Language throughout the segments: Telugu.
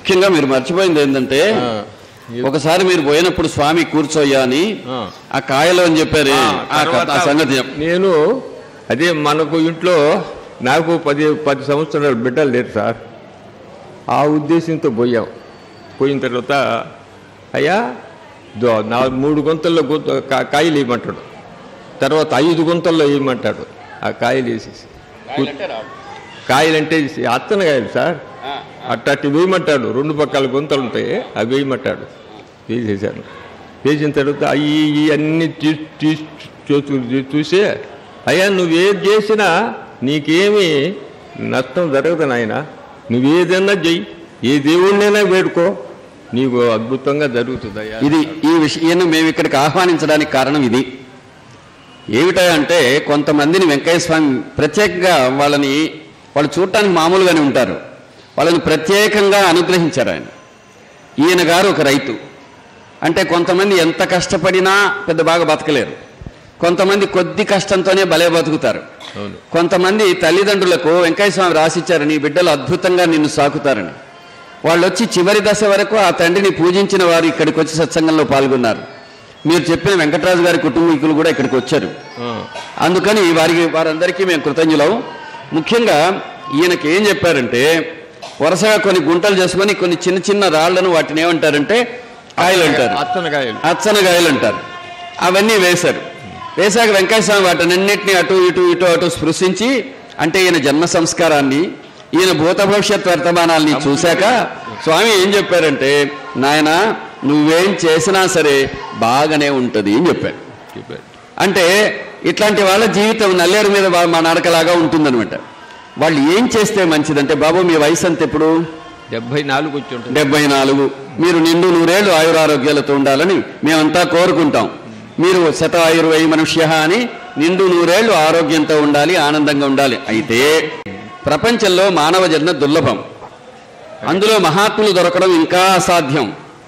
ముఖ్యంగా మీరు మర్చిపోయింది ఏంటంటే ఆ, ఒకసారి మీరు పోయినప్పుడు స్వామి కూర్చోయ్యా అని ఆ. ఆ కాయలు అని చెప్పారు ఆ, ఆ కథ- ఆ తర్వాత సంగతి చెప్పు. నేను అదే మనకు ఇంట్లో నాకు పది పది సంవత్సరాల బిడ్డలు లేరు సార్ ఆ ఉద్దేశంతో పోయాం పోయిన తర్వాత అయ్యా దో నా మూడు గుంతల్లో గుంత కా- కాయలు వేయమంటాడు తర్వాత ఐదు గుంతల్లో వేయమంటాడు ఆ కాయలు వేసేసి కాయలంటే అత్తన కాయలు సార్ అట్టటి వేయమంటాడు రెండు పక్కల గుంతలు ఉంటాయి అవి వేయమంటాడు వేసేసాను వేసిన తర్వాత అవి ఇవి అన్నీ తీసి తీసి చూ- చూసి అయ్యా నువ్వేది చేసినా నీకేమీ నష్టం జరగదు నాయన నువ్వేదన్నా చెయ్యి ఏ దేవుణ్ణైనా వేడుకో నీకు అద్భుతంగా జరుగుతుంది అయ్యా ఇది ఈ విషయాన్ని మేము ఇక్కడికి ఆహ్వానించడానికి కారణం ఇది ఏమిటంటే కొంతమందిని వెంకయ్య స్వామి ప్రత్యేకంగా వాళ్ళని వాళ్ళు చూడటానికి మామూలుగానే ఉంటారు వాళ్ళని ప్రత్యేకంగా అనుగ్రహించారు ఆయన ఈయన గారు ఒక రైతు అంటే కొంతమంది ఎంత కష్టపడినా పెద్ద బాగా బతకలేరు కొంతమంది కొద్ది కష్టంతోనే భలే బతుకుతారు అవును కొంతమంది తల్లిదండ్రులకు వెంకయ్య స్వామి రాసిచ్చారు నీ బిడ్డలు అద్భుతంగా నిన్ను సాకుతారని వాళ్ళు వచ్చి చివరి దశ వరకు ఆ తండ్రిని పూజించిన వారు ఇక్కడికి వచ్చి సత్సంగంలో పాల్గొన్నారు మీరు చెప్పిన వెంకటరాజు గారి కుటుంబీకులు కూడా ఇక్కడికి వచ్చారు ఆ, అందుకని వారికి వారందరికీ మేము కృతజ్ఞులం ముఖ్యంగా ఈయనకి ఏం చెప్పారంటే వరుసగా కొన్ని గుంటలు చేసుకొని కొన్ని చిన్న చిన్న రాళ్లను వాటిని ఏమంటారంటే కాయలు అంటారు అత్తన కాయలు అచ్చనగాయలు అంటారు అవన్నీ వేశారు వేశాక వెంకయ్య స్వామి వాటినన్నింటినీ అటు ఇటు ఇటు అటు స్పృశించి అంటే ఈయన జన్మ సంస్కారాన్ని ఈయన భూత భవిష్యత్ వర్తమానాల్ని చూశాక స్వామి ఏం చెప్పారంటే నాయన నువ్వేం చేసినా సరే బాగానే ఉంటుంది అని చెప్పారు చెప్పారు అంటే ఇట్లాంటి వాళ్ళ జీవితం నల్లేరు మీద వా- మా నడకలాగా ఉంటుందన్నమాట వాళ్ళు ఏం చేస్తే మంచిదంటే బాబు మీ వయసు అంత ఎప్పుడు డెబ్బై నాలుగు వచ్చి ఉంటుంది డెబ్బై నాలుగు మీరు నిండు నూరేళ్లు ఆయురారోగ్యాలతో ఉండాలని మేమంతా కోరుకుంటాం మీరు శత ఆయుర్వై మనుష్య అని నిండు నూరేళ్లు ఆరోగ్యంతో ఉండాలి ఆనందంగా ఉండాలి అయితే ప్రపంచంలో మానవ జన్మ దుర్లభం అందులో మహాత్ములు దొరకడం ఇంకా అసాధ్యం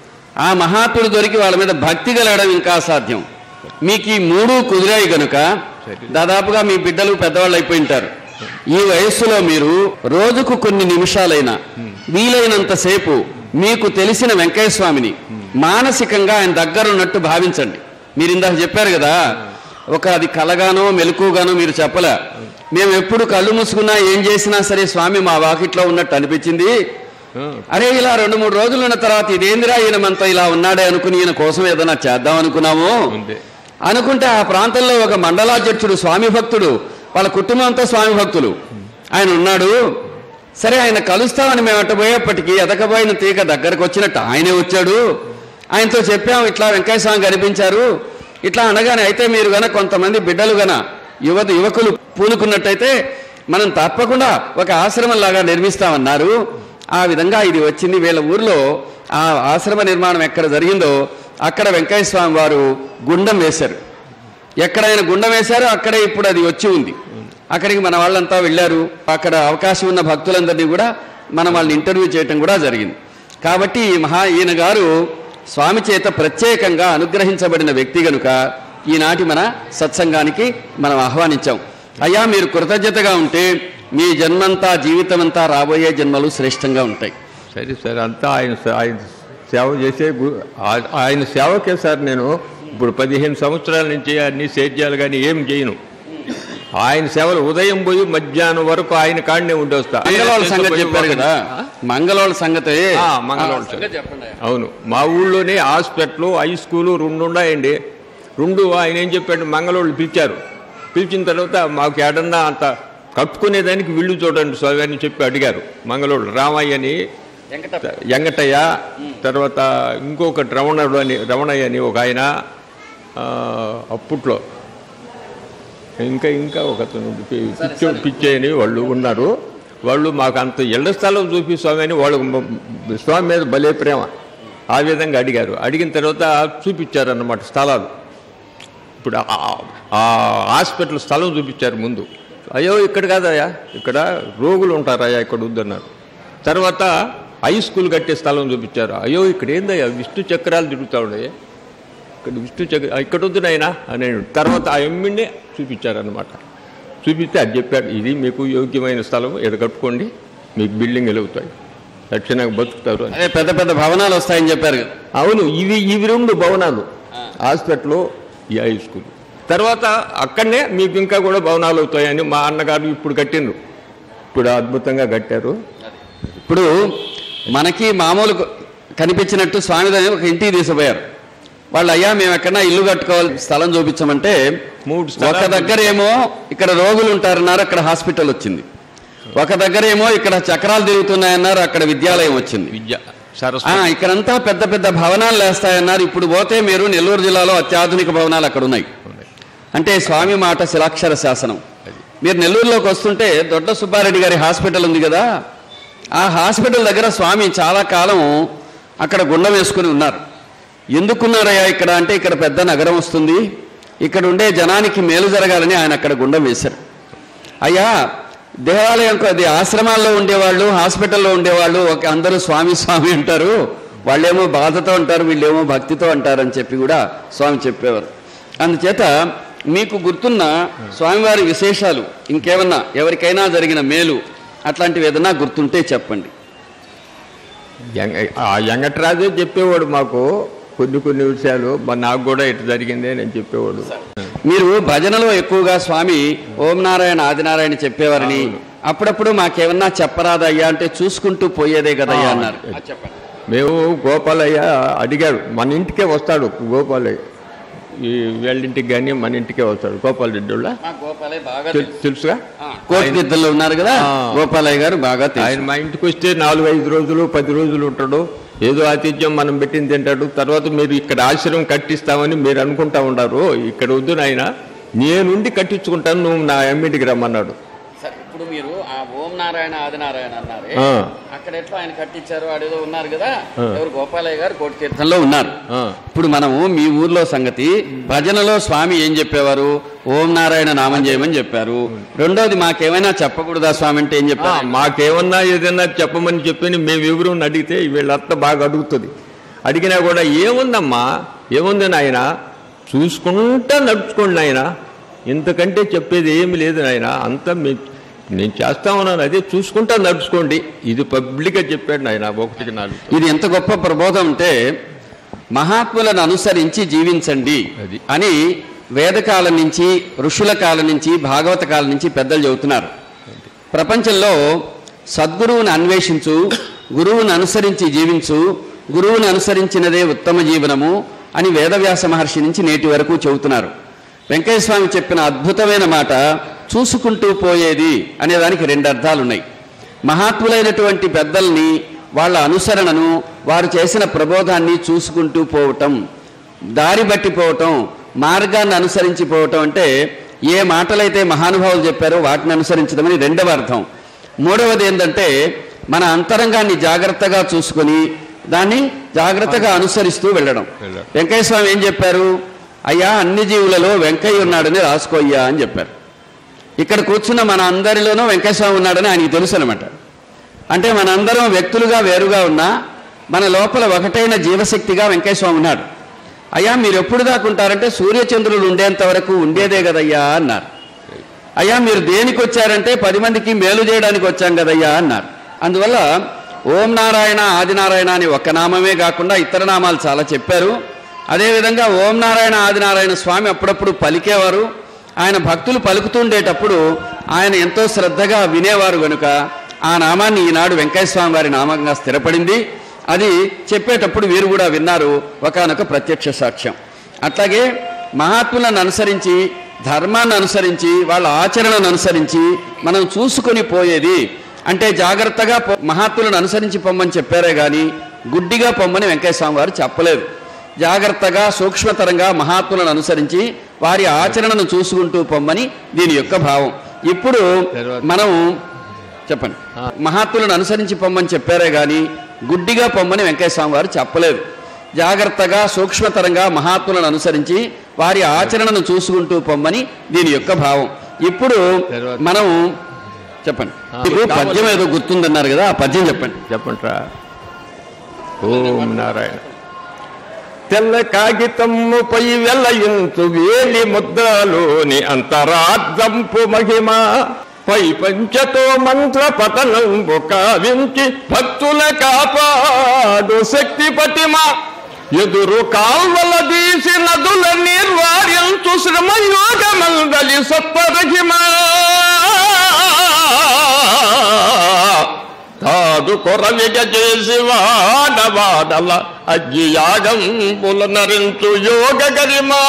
ఆ మహాత్ములు దొరికి వాళ్ళ మీద భక్తి కలగడం ఇంకా అసాధ్యం మీకు ఈ మూడు కుదిరాయి గనుక దాదాపుగా మీ బిడ్డలు పెద్దవాళ్ళు అయిపోయింటారు ఈ వయస్సులో మీరు రోజుకు కొన్ని నిమిషాలైనా వీలైనంతసేపు మీకు తెలిసిన వెంకయ్య స్వామిని మానసికంగా ఆయన దగ్గరున్నట్టు భావించండి మీరు ఇందాక చెప్పారు కదా ఒక అది కలగానో మెలకుగానో మీరు చెప్పలే మేము ఎప్పుడు కళ్ళు మూసుకున్నా ఏం చేసినా సరే స్వామి మా వాకిట్లో ఉన్నట్టు అనిపించింది ఆ, అరే ఇలా రెండు మూడు రోజులు ఉన్న తర్వాత ఇదేందిరా ఈయన మనతో ఇలా ఉన్నాడే అనుకుని ఈయన కోసం ఏదైనా చేద్దాం అనుకున్నాము ఉంది అనుకుంటే ఆ ప్రాంతంలో ఒక మండలాధ్యక్షుడు స్వామి భక్తుడు వాళ్ళ కుటుంబం అంతా స్వామి భక్తులు ఆయన ఉన్నాడు సరే ఆయన కలుస్తామని మేము అట్ట పోయేప్పటికీ ఎదకపోయిన తీగ దగ్గరకు వచ్చినట్టు ఆయనే వచ్చాడు ఆయనతో చెప్పాము ఇట్లా వెంకయ్య స్వామి కనిపించారు ఇట్లా అనగానే అయితే మీరు గన కొంతమంది బిడ్డలు గన యువత యువకులు పూనుకున్నట్టయితే మనం తప్పకుండా ఒక ఆశ్రమం లాగా నిర్మిస్తామన్నారు ఆ విధంగా ఇది వచ్చింది వీళ్ళ ఊర్లో ఆ ఆశ్రమ నిర్మాణం ఎక్కడ జరిగిందో అక్కడ వెంకయ్య స్వామి వారు గుండం వేశారు ఎక్కడైనా గుండం వేశారో అక్కడే ఇప్పుడు అది వచ్చి ఉంది అక్కడికి మన వాళ్ళంతా వెళ్ళారు అక్కడ అవకాశం ఉన్న భక్తులందరినీ కూడా మనం వాళ్ళని ఇంటర్వ్యూ చేయటం కూడా జరిగింది కాబట్టి ఈ మహా ఈయన గారు స్వామి చేత ప్రత్యేకంగా అనుగ్రహించబడిన వ్యక్తి గనుక ఈనాటి మన సత్సంగానికి మనం ఆహ్వానించాం అయ్యా మీరు కృతజ్ఞతగా ఉంటే మీ జన్మంతా జీవితమంతా రాబోయే జన్మలు శ్రేష్టంగా ఉంటాయి సరే సార్ అంతా ఆయన స- ఆయన సేవ చేసే గు- ఆ- ఆయన సేవకే సార్ నేను ఇప్పుడు పదిహేను సంవత్సరాల నుంచి అన్ని సేద్యాలు కానీ ఏం చేయను ఆయన సేవలు ఉదయం పోయి మధ్యాహ్నం వరకు ఆయన కాడనే ఉండొస్తా మంగళవాళ్ళ సంగతి చెప్పారు కదా మంగళవాళ్ళ సంగతి ఆ, మంగళవాళ్ళ ఆ, సంగతి చెప్పండి అవును మా ఊళ్ళోనే హాస్పిటల్ హై స్కూలు రెండు ఉన్నాయండి రెండు ఆయన ఏం చెప్పాడు మంగళవాళ్ళు పిలిచారు పిలిచిన తర్వాత మాకు ఏడన్నా అంత కట్టుకునేదానికి వీళ్ళు చూడండి స్వామి అని చెప్పి అడిగారు మంగళవాళ్ళు రామయ్య అని వెంకటయ్య తర్వాత ఇంకొక రమణుడు అని రమణయ్య అని ఒక ఆయన ఆ, అప్పట్లో ఇంకా ఇంకా ఒక అతను పి- పిచ్చ పిచ్చే అని వాళ్ళు ఉన్నారు వాళ్ళు మాకు అంత ఇళ్ల స్థలం చూపి స్వామి అని వాళ్ళు మ- స్వామి మీద భలే ప్రేమ ఆ విధంగా అడిగారు అడిగిన తర్వాత చూపించారన్నమాట స్థలాలు ఇప్పుడు ఆ- ఆ హాస్పిటల్ స్థలం చూపించారు ముందు అయ్యో ఇక్కడ కాదయ్యా ఇక్కడ రోగులు ఉంటారయ్యా ఇక్కడ వద్దన్నారు తర్వాత హై స్కూల్ కట్టే స్థలం చూపించారు అయ్యో ఇక్కడ ఏందయ్యా విష్ణు చక్రాలు తిరుగుతా ఉన్నాయి ఇక్కడ విష్ణు చక్ర ఇక్కడ వద్దు నాయనా అని తర్వాత ఆ ఎమ్మిడినే చూపించారనమాట చూపిస్తే అది చెప్పాడు ఇది మీకు యోగ్యమైన స్థలం ఇది కట్టుకోండి మీకు బిల్డింగ్ వెలుగుతాయి లక్షణంగా బతుకుతారు అని అదే పెద్ద పెద్ద భవనాలు వస్తాయని చెప్పారు కదా. అవును ఇవి ఇవి రెండు భవనాలు హాస్పిటల్ ఈ హై స్కూల్ తర్వాత అక్కడనే మీకు ఇంకా కూడా భవనాలు అవుతాయని మా అన్నగారు ఇప్పుడు కట్టిండ్రు ఇప్పుడు అద్భుతంగా కట్టారు ఇప్పుడు మనకి మామూలు కనిపించినట్టు స్వామిదని ఒక ఇంటికి తీసుకుపోయారు వాళ్ళు అయ్యా మేము ఎక్కడన్నా ఇల్లు కట్టుకోవాలి స్థలం చూపించమంటే మూడు ఒక స్థలాలు- దగ్గర ఏమో ఇక్కడ రోగులు ఉంటారన్నారు అక్కడ హాస్పిటల్ వచ్చింది ఒక దగ్గర ఏమో ఇక్కడ చక్రాలు తిరుగుతున్నాయన్నారు అక్కడ విద్యాలయం వచ్చింది విద్య ఆ, సరస్వతి ఇక్కడంతా పెద్ద పెద్ద భవనాలు లేస్తాయన్నారు ఇప్పుడు పోతే మీరు నెల్లూరు జిల్లాలో అత్యాధునిక భవనాలు అక్కడ ఉన్నాయి అంటే స్వామి మాట శిలాక్షర శాసనం మీరు నెల్లూరులోకి వస్తుంటే దొడ్డ సుబ్బారెడ్డి గారి హాస్పిటల్ ఉంది కదా ఆ హాస్పిటల్ దగ్గర స్వామి చాలా కాలం అక్కడ గుండం వేసుకుని ఉన్నారు ఎందుకున్నారయ్యా ఇక్కడ అంటే ఇక్కడ పెద్ద నగరం వస్తుంది ఇక్కడ ఉండే జనానికి మేలు జరగాలని ఆయన అక్కడ గుండం వేశారు అయ్యా దేవాలయం అది ఆశ్రమాల్లో ఉండేవాళ్ళు హాస్పిటల్లో ఉండేవాళ్ళు ఒక అందరూ స్వామి స్వామి అంటారు వాళ్ళేమో బాధతో అంటారు వీళ్ళేమో భక్తితో అంటారు అని చెప్పి కూడా స్వామి చెప్పేవారు అందుచేత మీకు గుర్తున్న స్వామివారి విశేషాలు ఇంకేమన్నా ఎవరికైనా జరిగిన మేలు అట్లాంటివి ఏదన్నా గుర్తుంటే చెప్పండి యంగ- ఆ వెంకటరాజే చెప్పేవాడు మాకు కొన్ని కొన్ని విషయాలు మరి నాకు కూడా ఇటు జరిగిందే నేను చెప్పేవాడు మీరు భజనలో ఎక్కువగా స్వామి ఓం నారాయణ ఆదినారాయణ చెప్పేవారని అప్పుడప్పుడు మాకేమన్నా చెప్పరాదయ్యా అంటే చూసుకుంటూ పోయేదే కదయ్యా ఆ, అన్నారు అది. అది చెప్పండి మేము గోపాలయ్య అడిగాడు మన ఇంటికే వస్తాడు గోపాలయ్య ఈ వీళ్ళింటికి కానీ మన ఇంటికే వస్తాడు గోపాల్ రెడ్డి వాళ్ళ మా గోపాలే బాగా తెలు- తెలుసుగా కోటిదిద్దల్లో ఉన్నారు కదా ఆ. గోపాలయ్య గారు బాగా తెలుసు ఆయన మా ఇంటికి వస్తే నాలుగు ఐదు రోజులు పది రోజులు ఉంటాడు ఏదో ఆతిథ్యం మనం పెట్టింది తింటాడు తర్వాత మీరు ఇక్కడ ఆశ్రమం కట్టిస్తామని మీరు అనుకుంటా ఉన్నారు ఇక్కడ వద్దు నాయన నేనుండి కట్టించుకుంటాను నువ్వు నా ఎమ్మిటికి రమ్మన్నాడు సరే ఇప్పుడు మీరు ఆ ఓం నారాయణ ఆదినారాయణ అన్నారే ఆ. అక్కడ ఎట్లా ఆయన కట్టించారు ఆడేదో ఉన్నారు కదా ఆ. ఎవరు గోపాలయ్య గారు కోటి తీర్థంలో ఉన్నారు ఆ. ఇప్పుడు మనము మీ ఊర్లో సంగతి భజనలో స్వామి ఏం చెప్పేవారు ఓం నారాయణ నామం చేయమని చెప్పారు రెండోది మాకేమైనా చెప్పకూడదా స్వామి అంటే ఏం ఆ, చెప్పారు మాకేమన్నా ఏదైనా చెప్పమని చెప్పి మేము ఎవరు అడిగితే వీళ్ళంతా బాగా అడుగుతుంది అడిగినా కూడా ఏముందమ్మా ఏముంది నాయన చూసుకుంటా నడుచుకోండి నాయన ఇంతకంటే చెప్పేది ఏమి లేదు నాయన అంతా మీ నేను చేస్తా ఉన్నాను అదే చూసుకుంటా నడుచుకోండి ఇది పబ్లిక్గా చెప్పాడు నాయన ఒకటికి నాలుగు ఇది ఎంత గొప్ప ప్రబోధం అంటే మహాత్ములను అనుసరించి జీవించండి అది. అని వేదకాలం నుంచి ఋషుల కాలం నుంచి భాగవత కాలం నుంచి పెద్దలు చెబుతున్నారు ప్రపంచంలో సద్గురువుని అన్వేషించు గురువుని అనుసరించి జీవించు గురువుని అనుసరించినదే ఉత్తమ జీవనము అని వేదవ్యాస మహర్షి నుంచి నేటి వరకు చెబుతున్నారు వెంకయ్య స్వామి చెప్పిన అద్భుతమైన మాట చూసుకుంటూ పోయేది అనే దానికి రెండు అర్థాలు ఉన్నాయి మహాత్ములైనటువంటి పెద్దల్ని వాళ్ళ అనుసరణను వారు చేసిన ప్రబోధాన్ని చూసుకుంటూ పోవటం దారి బట్టి పోవటం మార్గాన్ని అనుసరించి పోవటం అంటే ఏ మాటలైతే మహానుభావులు చెప్పారో వాటిని అనుసరించడమని రెండవ అర్థం మూడవది ఏంటంటే మన అంతరంగాన్ని జాగ్రత్తగా చూసుకొని దాన్ని జాగ్రత్తగా అనుసరిస్తూ వెళ్ళడం వెళ్ళడం. వెంకయ్య స్వామి ఏం చెప్పారు అయ్యా అన్ని జీవులలో వెంకయ్య ఉన్నాడని రాసుకోయ్యా అని చెప్పారు ఇక్కడ కూర్చున్న మన అందరిలోనూ వెంకయ్య స్వామి ఉన్నాడని ఆయనకి తెలుసు అనమాట అంటే మనందరం వ్యక్తులుగా వేరుగా ఉన్నా మన లోపల ఒకటైన జీవశక్తిగా వెంకయ్య స్వామి ఉన్నాడు అయ్యా మీరు ఎప్పుడు దాకా ఉంటారంటే సూర్యచంద్రులు ఉండేంత వరకు ఉండేదే కదయ్యా అన్నారు అయ్యా మీరు దేనికి వచ్చారంటే పది మందికి మేలు చేయడానికి వచ్చాం కదయ్యా అన్నారు అందువల్ల ఓం నారాయణ ఆదినారాయణ అని ఒక్క నామమే కాకుండా ఇతర నామాలు చాలా చెప్పారు అదేవిధంగా ఓం నారాయణ ఆదినారాయణ స్వామి అప్పుడప్పుడు పలికేవారు ఆయన భక్తులు పలుకుతుండేటప్పుడు ఆయన ఎంతో శ్రద్ధగా వినేవారు గనుక ఆ నామాన్ని ఈనాడు వెంకయ్య స్వామి వారి నామంగా స్థిరపడింది అది చెప్పేటప్పుడు వీరు కూడా విన్నారు ఒకనొక ప్రత్యక్ష సాక్ష్యం అట్లాగే మహాత్ములను అనుసరించి ధర్మాన్ని అనుసరించి వాళ్ళ ఆచరణను అనుసరించి మనం చూసుకొని పోయేది అంటే జాగ్రత్తగా పో- మహాత్ములను అనుసరించి పొమ్మని చెప్పారే కానీ గుడ్డిగా పొమ్మని వెంకయ్య స్వామి వారు చెప్పలేదు జాగ్రత్తగా సూక్ష్మతరంగా మహాత్ములను అనుసరించి వారి ఆచరణను చూసుకుంటూ పొమ్మని దీని యొక్క భావం ఇప్పుడు తర్వాత- మనం చెప్పండి మహాత్ములను అనుసరించి పొమ్మని చెప్పారే కానీ గుడ్డిగా పొమ్మని వెంకయ్య స్వామి వారు చెప్పలేదు జాగ్రత్తగా సూక్ష్మతరంగా మహాత్ములను అనుసరించి వారి ఆచరణను చూసుకుంటూ పొమ్మని దీని యొక్క భావం ఇప్పుడు తర్వాత- మనం చెప్పండి ఆ, మీకు పద్యం ఏదో గుర్తుందన్నారు కదా ఆ పద్యం చెప్పండి చెప్పంట్రా ఓం నారాయణ తెల్ల కాగితమ్ముపై వెల్లయించు వేలి ముద్దలోని అంతరార్థంపు మహిమ పై పంచతో మంత్ర పతనం కావించి భక్తుల కాపాడు శక్తి పటిమ ఎదురు కాల్వల తీసి నదుల నిర్వార్యంచు శ్రమయోగమందలి సత్వరహిమా తాదు కొరవిగ చేసి వాడవాడల అగ్గి యాగం పులనరించు యోగ గరిమా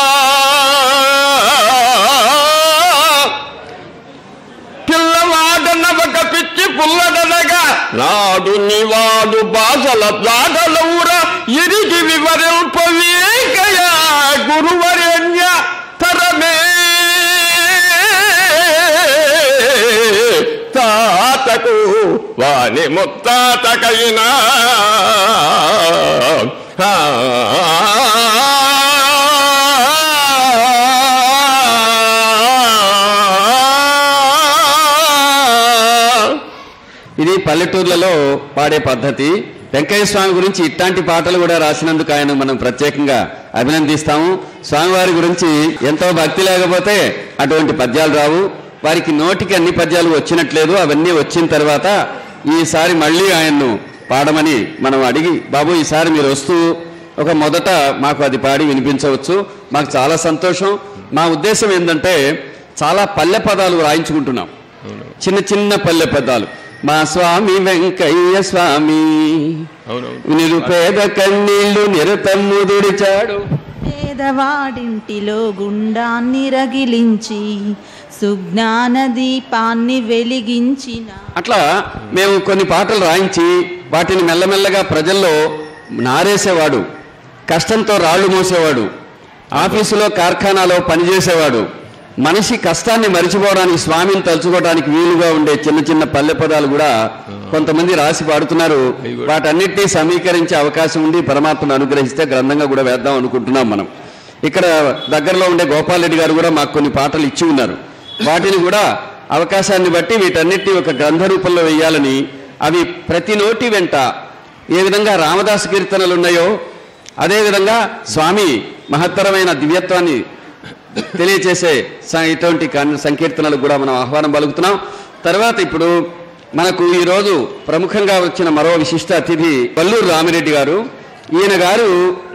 పిల్లవాడనవక పిచ్చి పుల్లడనగా నాడు నివాడు బాసల దాడలౌర ఇరిగి వివరింపవేకయా గురువరేణ్య తరమే తాతకు వాని ముత్తాతకైనా ఇది పల్లెటూర్లలో పాడే పద్ధతి వెంకయ్య స్వామి గురించి ఇట్లాంటి పాటలు కూడా రాసినందుకు ఆయన మనం ప్రత్యేకంగా అభినందిస్తాము స్వామివారి గురించి ఎంతో భక్తి లేకపోతే అటువంటి పద్యాలు రావు వారికి నోటికి అన్ని పద్యాలు వచ్చినట్లేదు అవన్నీ వచ్చిన తర్వాత ఈసారి మళ్ళీ ఆయన్ను పాడమని మనం అడిగి బాబు ఈసారి మీరు వస్తూ ఒక మొదట మాకు అది పాడి వినిపించవచ్చు మాకు చాలా సంతోషం మా ఉద్దేశం ఏంటంటే చాలా పల్లె పదాలు రాయించుకుంటున్నాం చిన్న చిన్న పల్లె పదాలు మా స్వామి వెంకయ్య స్వామి అవునవును నిరుపేద కన్నీళ్లు నిరతమ్ము దుడిచాడు పేదవాడింటిలో గుండాన్ని రగిలించి సుజ్ఞాన దీపాన్ని వెలిగించిన అట్లా మేము కొన్ని పాటలు రాయించి వాటిని మెల్లమెల్లగా ప్రజల్లో నారేసేవాడు కష్టంతో రాళ్లు మోసేవాడు ఆఫీసులో కార్ఖానాలో పనిచేసేవాడు మనిషి కష్టాన్ని మరిచిపోవడానికి స్వామిని తలుచుకోవడానికి వీలుగా ఉండే చిన్న చిన్న పల్లె పదాలు కూడా కొంతమంది రాసి పాడుతున్నారు అవి కూడా. వాటన్నిటినీ సమీకరించే అవకాశం ఉంది పరమాత్మను అనుగ్రహిస్తే గ్రంథంగా కూడా వేద్దాం అనుకుంటున్నాం మనం ఇక్కడ దగ్గరలో ఉండే గోపాల్ రెడ్డి గారు కూడా మాకు కొన్ని పాటలు ఇచ్చి ఉన్నారు వాటిని కూడా అవకాశాన్ని బట్టి వీటన్నిటిని ఒక గ్రంథ రూపంలో వేయాలని అవి ప్రతి నోటి వెంట ఏ విధంగా రామదాసు కీర్తనలు ఉన్నాయో అదేవిధంగా స్వామి మహత్తరమైన దివ్యత్వాన్ని తెలియచేసే స- ఇటువంటి కన్- సంకీర్తనలకు కూడా మనం ఆహ్వానం పలుకుతున్నాం తర్వాత ఇప్పుడు మనకు ఈరోజు ప్రముఖంగా వచ్చిన మరో విశిష్ట అతిథి పల్లూరు రామిరెడ్డి గారు ఈయన గారు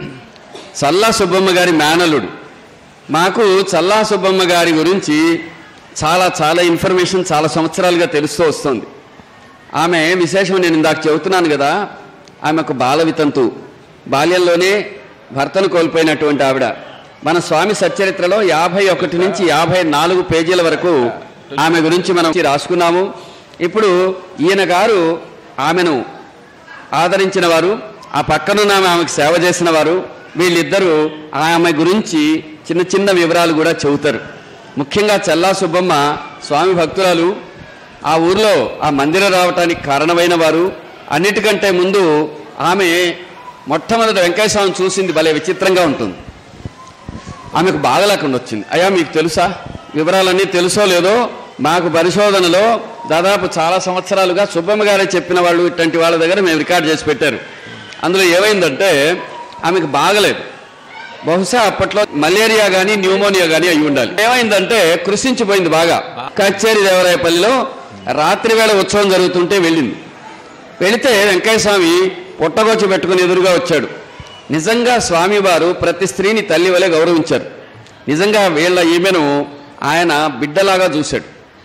చల్లా సుబ్బమ్మ గారి మేనల్లుడు మాకు చల్లా సుబ్బమ్మ గారి గురించి చాలా చాలా ఇన్ఫర్మేషన్ చాలా సంవత్సరాలుగా తెలుస్తూ వస్తుంది ఆమె విశేషం నేను ఇందాక చెబుతున్నాను కదా ఆమె ఒక బాల వితంతు బాల్యంలోనే భర్తను కోల్పోయినటువంటి ఆవిడ మన స్వామి సచ్చరిత్రలో యాభై ఒకటి నుంచి యాభై నాలుగు పేజీల వరకు ఆమె గురించి మనం రాసుకున్నాము ఇప్పుడు ఈయన గారు ఆమెను ఆదరించిన వారు ఆ పక్కనున్న ఆమె ఆమెకు సేవ చేసిన వారు వీళ్ళిద్దరూ ఆమె గురించి చిన్న చిన్న వివరాలు కూడా చెబుతారు ముఖ్యంగా చల్లా సుబ్బమ్మ స్వామి భక్తురాలు ఆ ఊర్లో ఆ మందిరం రావటానికి కారణమైన వారు అన్నిటికంటే ముందు ఆమె మొట్టమొదటి వెంకయ్య స్వామిని చూసింది భలే విచిత్రంగా ఉంటుంది ఆమెకు బాగలేకుండా వచ్చింది అయ్యా మీకు తెలుసా వివరాలన్నీ తెలుసో లేదో మాకు పరిశోధనలో దాదాపు చాలా సంవత్సరాలుగా సుబ్బమ్మ గారే చెప్పిన వాళ్ళు ఇట్లాంటి వాళ్ళ దగ్గర మేము రికార్డ్ చేసి పెట్టారు అందులో ఏమైందంటే ఆమెకు బాగలేదు బహుశా అప్పట్లో మలేరియా కానీ న్యూమోనియా కానీ అయి ఉండాలి ఏమైందంటే కృషించిపోయింది బాగా కచ్చేరి దేవరాయపల్లిలో రాత్రి వేళ ఉత్సవం జరుగుతుంటే వెళ్ళింది వెళితే వెంకయ్య స్వామి పుట్టగొచ్చి పెట్టుకుని ఎదురుగా వచ్చాడు నిజంగా స్వామివారు ప్రతి స్త్రీని తల్లి వలె గౌరవించారు నిజంగా వీళ్ళ ఈమెను ఆయన బిడ్డలాగా చూశాడు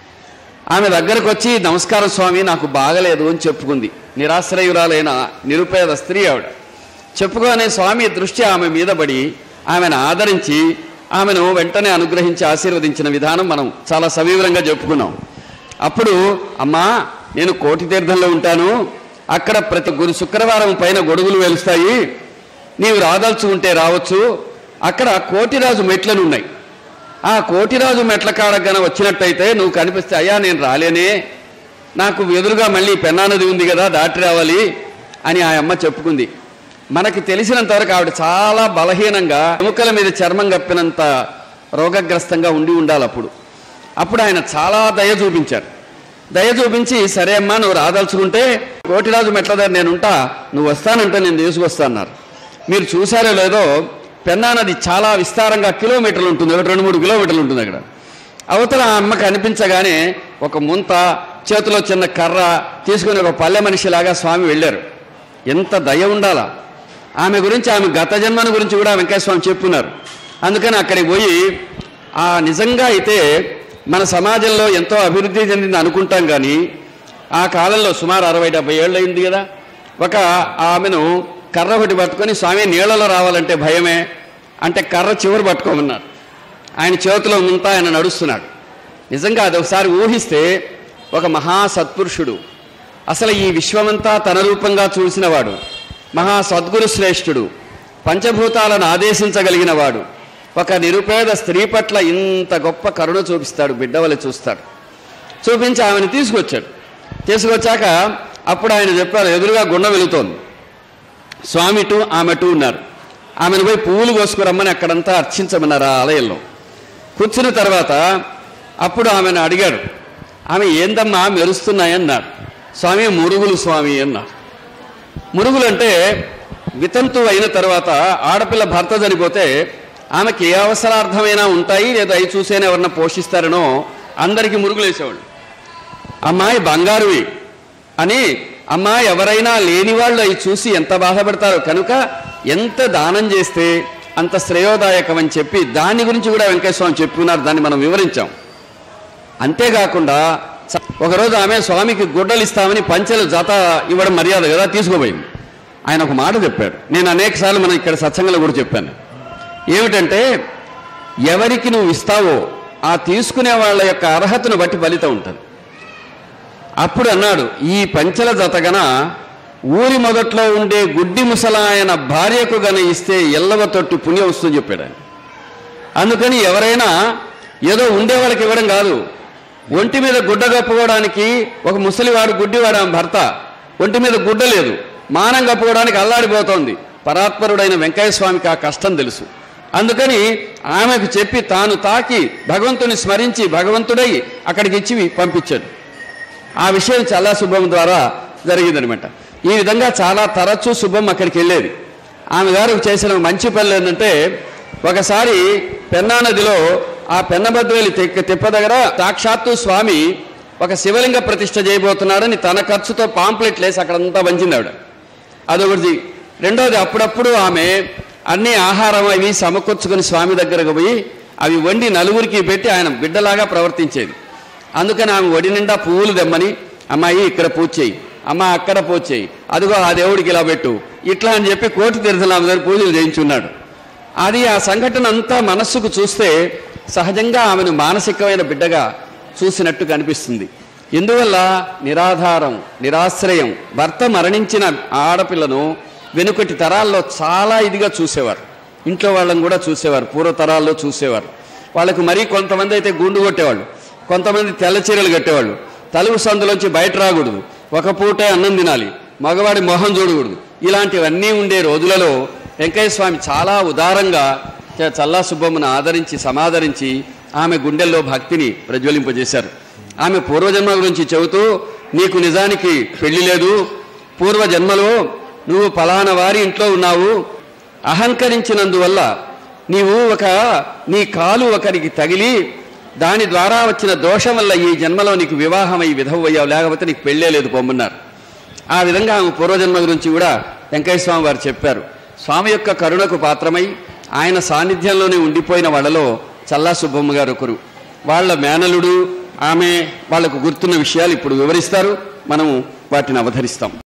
ఆమె దగ్గరకు వచ్చి నమస్కారం స్వామి నాకు బాగలేదు అని చెప్పుకుంది నిరాశ్రయురాలైన నిరుపేద స్త్రీ ఆవిడ చెప్పుకోనే స్వామి దృష్టి ఆమె మీద పడి ఆమెను ఆదరించి ఆమెను వెంటనే అనుగ్రహించి ఆశీర్వదించిన విధానం మనం చాలా సవివరంగా చెప్పుకున్నాం అప్పుడు అమ్మా నేను కోటి తీర్థంలో ఉంటాను అక్కడ ప్రతి గురు శుక్రవారం పైన గొడుగులు వెలుస్తాయి నీవు రాదలుచుకుంటే రావచ్చు అక్కడ కోటిరాజు మెట్లను ఉన్నాయి ఆ కోటిరాజు మెట్ల కాడ గన వచ్చినట్టయితే నువ్వు కనిపిస్తే అయ్యా నేను రాలేనే నాకు ఎదురుగా మళ్ళీ పెన్నా నది ఉంది కదా దాటి రావాలి అని ఆ అమ్మ చెప్పుకుంది మనకి తెలిసినంత వరకు ఆవిడ చాలా బలహీనంగా ఎముకల మీద చర్మం కప్పినంత రోగగ్రస్తంగా ఉండి ఉండాలి అప్పుడు అప్పుడు ఆయన చాలా దయ చూపించారు దయ చూపించి సరే అమ్మా నువ్వు రాదలుచుకుంటే కోటిరాజు మెట్ల దగ్గర నేను ఉంటా నువ్వు వస్తానంటే నేను తీసుకొస్తాన్నారు మీరు చూసారో లేదో పెన్నా నది చాలా విస్తారంగా కిలోమీటర్లు ఉంటుంది ఒకటి రెండు మూడు కిలోమీటర్లు ఉంటుంది అక్కడ అవతల ఆ అమ్మకి అనిపించగానే ఒక ముంత చేతిలో చిన్న కర్ర తీసుకుని ఒక పల్లె మనిషిలాగా స్వామి వెళ్ళారు ఎంత దయ ఉండాలా ఆమె గురించి ఆమె గత జన్మను గురించి కూడా వెంకయ్య స్వామి చెప్పున్నారు అందుకని అక్కడికి పోయి ఆ నిజంగా అయితే మన సమాజంలో ఎంతో అభివృద్ధి చెందింది అనుకుంటాం కానీ ఆ కాలంలో సుమారు అరవై డెబ్బై ఏళ్ళు అయింది కదా ఒక ఆమెను కర్ర ఒకటి పట్టుకొని స్వామి నీళ్ళలో రావాలంటే భయమే అంటే కర్ర చివరి పట్టుకోమన్నారు ఆయన చేతిలో ముంతా ఆయన నడుస్తున్నాడు నిజంగా అది ఒకసారి ఊహిస్తే ఒక మహా సత్పురుషుడు అసలు ఈ విశ్వమంతా తన రూపంగా చూసినవాడు మహా సద్గురు శ్రేష్ఠుడు పంచభూతాలను ఆదేశించగలిగిన వాడు ఒక నిరుపేద స్త్రీ పట్ల ఇంత గొప్ప కరుణ చూపిస్తాడు బిడ్డవలి చూస్తాడు చూపించి ఆమెను తీసుకొచ్చాడు తీసుకొచ్చాక అప్పుడు ఆయన చెప్పారు ఎదురుగా గుండ వెళుతోంది స్వామి టు ఆమె టు ఉన్నారు ఆమెను పోయి పువ్వులు కోసుకురమ్మని అక్కడంతా అర్చించమన్నారు ఆ ఆలయంలో కూర్చున్న తర్వాత అప్పుడు ఆమెను అడిగాడు ఆమె ఏందమ్మా మెరుస్తున్నాయన్నారు స్వామి మురుగులు స్వామి అన్నారు మురుగులు అంటే వితంతు అయిన తర్వాత ఆడపిల్ల భర్త చనిపోతే ఆమెకి ఏ అవసరార్థమైనా ఉంటాయి లేదా అవి చూసేనే ఎవరన్నా పోషిస్తారనో అందరికీ మురుగులు వేసేవాళ్ళు అమ్మాయి బంగారువి అని అమ్మా ఎవరైనా లేని వాళ్ళు అవి చూసి ఎంత బాధపడతారో కనుక ఎంత దానం చేస్తే అంత శ్రేయోదాయకం అని చెప్పి దాని గురించి కూడా వెంకటస్వామి చెప్పున్నారు దాన్ని మనం వివరించాం అంతేకాకుండా స- ఒకరోజు ఆమె స్వామికి గుడ్డలు ఇస్తామని పంచెలు జత ఇవ్వడం మర్యాద కదా తీసుకోబోయింది ఆయన ఒక మాట చెప్పాడు నేను అనేక సార్లు మనం ఇక్కడ సత్సంగంలో కూడా చెప్పాను ఏమిటంటే ఎవరికి నువ్వు ఇస్తావో ఆ తీసుకునే వాళ్ళ యొక్క అర్హతను బట్టి ఫలితం ఉంటుంది అప్పుడు అన్నాడు ఈ పంచల జతగన ఊరి మొదట్లో ఉండే గుడ్డి ముసలాయన భార్యకు గన ఇస్తే ఎల్లవ తొట్టి పుణ్యం వస్తుందని చెప్పాడు ఆయన అందుకని ఎవరైనా ఏదో ఉండే వాళ్ళకి ఇవ్వడం కాదు ఒంటి మీద గుడ్డ కప్పుకోవడానికి ఒక ముసలివాడు గుడ్డివాడు ఆమె భర్త ఒంటి మీద గుడ్డ లేదు మానం కప్పుకోవడానికి అల్లాడిపోతోంది పరాత్పరుడైన వెంకయ్య స్వామికి ఆ కష్టం తెలుసు అందుకని ఆమెకు చెప్పి తాను తాకి భగవంతుని స్మరించి భగవంతుడై అక్కడికి ఇచ్చి పంపించాడు ఆ విషయం చాలా శుభం ద్వారా జరిగిందనమాట ఈ విధంగా చాలా తరచూ శుభం అక్కడికి వెళ్ళేది ఆమె గారు చేసిన మంచి పనులు ఏంటంటే ఒకసారి పెన్నా నదిలో ఆ పెన్నబద్వేలి తెక్క తిప్ప దగ్గర సాక్షాత్తు స్వామి ఒక శివలింగ ప్రతిష్ఠ చేయబోతున్నాడని తన ఖర్చుతో పాంప్లెట్లు వేసి అక్కడంతా పంచింది ఆవిడ అదొకటి రెండోది అప్పుడప్పుడు ఆమె అన్ని ఆహారం అవి సమకూర్చుకుని స్వామి దగ్గరకు పోయి అవి వండి నలుగురికి పెట్టి ఆయన బిడ్డలాగా ప్రవర్తించేది అందుకని ఆమె ఒడి నిండా పువ్వులు దెమ్మని అమ్మాయి ఇక్కడ పూజ చేయి అమ్మ అక్కడ పూజ చేయి అదిగో ఆ దేవుడికి ఇలా పెట్టు ఇట్లా అని చెప్పి కోటి తీర్థులు ఆమె దగ్గర పూజలు చేయించున్నాడు అది ఆ సంఘటన అంతా మనస్సుకు చూస్తే సహజంగా ఆమెను మానసికమైన బిడ్డగా చూసినట్టు కనిపిస్తుంది ఎందువల్ల నిరాధారం నిరాశ్రయం భర్త మరణించిన ఆడపిల్లను వెనుకటి తరాల్లో చాలా ఇదిగా చూసేవారు ఇంట్లో వాళ్ళని కూడా చూసేవారు పూర్వతరాల్లో చూసేవారు వాళ్ళకు మరీ కొంతమంది అయితే గుండు కొట్టేవాళ్ళు కొంతమంది తెల్ల చీరలు కట్టేవాళ్ళు తలుపు సందులోంచి బయట రాకూడదు ఒక పూటే అన్నం తినాలి మగవాడి మొహం చూడకూడదు ఇలాంటివన్నీ ఉండే రోజులలో వెంకయ్య స్వామి చాలా ఉదారంగా చ- చల్లా సుబ్బమ్మను ఆదరించి సమాదరించి ఆమె గుండెల్లో భక్తిని ప్రజ్వలింపజేశారు ఆమె పూర్వజన్మ గురించి చెబుతూ నీకు నిజానికి పెళ్లి లేదు పూర్వజన్మలో నువ్వు ఫలానా వారి ఇంట్లో ఉన్నావు అహంకరించినందువల్ల నీవు ఒక నీ కాలు ఒకరికి తగిలి దాని ద్వారా వచ్చిన దోషం వల్ల ఈ జన్మలో నీకు వివాహమై విధవయ్యావు లేకపోతే నీకు పెళ్ళే లేదు పొమ్మన్నారు ఆ విధంగా ఆమె పూర్వజన్మ గురించి కూడా వెంకయ్య స్వామి వారు చెప్పారు స్వామి యొక్క కరుణకు పాత్రమై ఆయన సాన్నిధ్యంలోనే ఉండిపోయిన వాళ్ళలో చల్లా సుబ్బమ్మ గారు ఒకరు వాళ్ళ మేనలుడు ఆమె వాళ్లకు గుర్తున్న విషయాలు ఇప్పుడు వివరిస్తారు మనము వాటిని అవధరిస్తాం